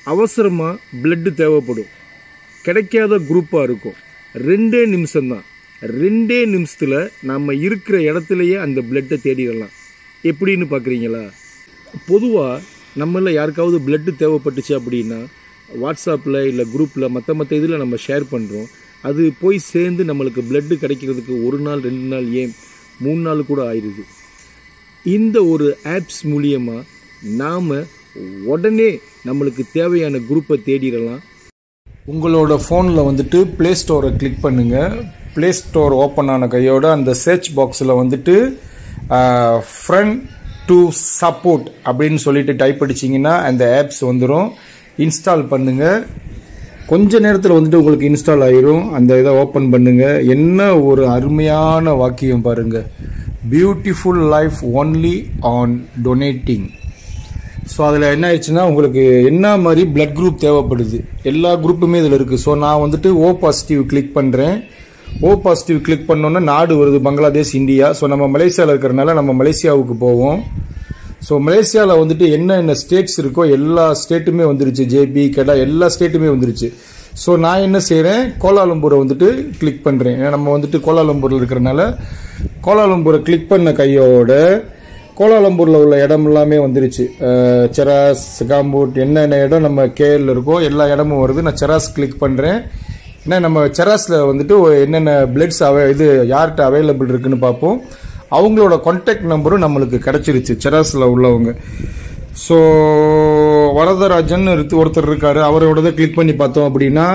அவசரமாக பிளட்டு தேவைப்படும் கிடைக்காத குரூப்பாக இருக்கும் ரெண்டே நிமிஷம்தான் ரெண்டே நிமிஷத்தில் நம்ம இருக்கிற இடத்துலையே அந்த பிளட்டை தேடிடலாம் எப்படின்னு பார்க்குறீங்களா பொதுவாக நம்மள யாருக்காவது பிளட்டு தேவைப்பட்டுச்சு அப்படின்னா வாட்ஸ்அப்பில் இல்லை குரூப்பில் மற்ற மற்ற இதில் நம்ம ஷேர் பண்ணுறோம் அது போய் சேர்ந்து நம்மளுக்கு பிளட்டு கிடைக்கிறதுக்கு ஒரு நாள் ரெண்டு நாள் ஏன் மூணு நாள் கூட ஆயிடுது இந்த ஒரு ஆப்ஸ் மூலியமாக நாம் உடனே நம்மளுக்கு தேவையான குரூப்பை தேடிடலாம் உங்களோட ஃபோனில் வந்துட்டு ப்ளே ஸ்டோரை கிளிக் பண்ணுங்கள் ப்ளே ஸ்டோர் ஓப்பன் ஆன கையோட அந்த சர்ச் பாக்ஸில் வந்துட்டு ஃப்ரெண்ட் டு சப்போர்ட் அப்படின்னு சொல்லிட்டு டைப் அடிச்சிங்கன்னா அந்த ஆப்ஸ் வந்துடும் இன்ஸ்டால் பண்ணுங்கள் கொஞ்ச நேரத்தில் வந்துட்டு உங்களுக்கு இன்ஸ்டால் ஆயிரும் அந்த இதை ஓப்பன் பண்ணுங்கள் என்ன ஒரு அருமையான வாக்கியம் பாருங்கள் beautiful life only on donating so அதில் என்ன ஆயிடுச்சுன்னா உங்களுக்கு என்ன மாதிரி பிளட் குரூப் தேவைப்படுது எல்லா குரூப்புமே இதில் இருக்குது ஸோ நான் வந்துட்டு ஓ பாசிட்டிவ் கிளிக் பண்ணுறேன் ஓ பாசிட்டிவ் கிளிக் பண்ணோன்னா நாடு வருது பங்களாதேஷ் இந்தியா ஸோ நம்ம மலேசியாவில் இருக்கிறனால நம்ம மலேசியாவுக்கு போவோம் ஸோ மலேசியாவில் வந்துட்டு என்னென்ன ஸ்டேட்ஸ் இருக்கோ எல்லா ஸ்டேட்டுமே வந்துருச்சு ஜேபி கெடா எல்லா ஸ்டேட்டுமே வந்துருச்சு ஸோ நான் என்ன செய்கிறேன் கோலாலம்பூரை வந்துட்டு கிளிக் பண்ணுறேன் ஏன்னா நம்ம வந்துட்டு கோலாலம்பூரில் இருக்கிறனால கோலாலம்பூரை கிளிக் பண்ண கையோட கோலாலம்பூரில் உள்ள இடம் எல்லாமே வந்துருச்சு அஹ், செராஸ் காம்பூட் என்னென்ன இடம் நம்ம கேஎல்ல இருக்கோ எல்லா இடமும் வருது நான் செராஸ் கிளிக் பண்ணுறேன் ஏன்னா நம்ம செராஸில் வந்துட்டு ஒரு என்னென்ன பிளட்ஸ் அவை இது யார்கிட்ட அவைலபிள் இருக்குன்னு பார்ப்போம் அவங்களோட கான்டாக்ட் நம்பரும் நம்மளுக்கு கிடச்சிருச்சு செராஸில் உள்ளவங்க ஸோ வரதராஜன் ஒருத்த- ஒருத்தர் இருக்காரு அவரோடத கிளிக் பண்ணி பார்த்தோம் அப்படின்னா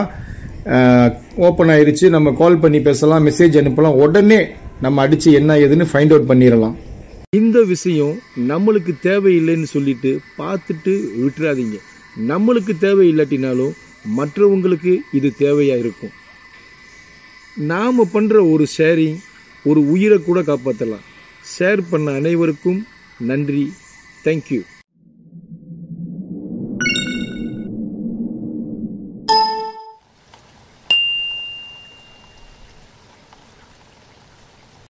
ஓப்பன் ஆயிருச்சு நம்ம கால் பண்ணி பேசலாம் மெசேஜ் அனுப்பலாம் உடனே நம்ம அடிச்சு என்ன ஏதுன்னு ஃபைண்ட் அவுட் பண்ணிடலாம் இந்த விஷயம் நம்மளுக்கு தேவையில்லைன்னு சொல்லிட்டு பார்த்துட்டு விட்டுறாதீங்க நம்மளுக்கு தேவை இல்லாட்டினாலும் மற்றவங்களுக்கு இது தேவையா இருக்கும் நாம பண்ற ஒரு ஷேரிங் ஒரு உயிரை கூட காப்பாற்றலாம் ஷேர் பண்ண அனைவருக்கும் நன்றி தேங்க்யூ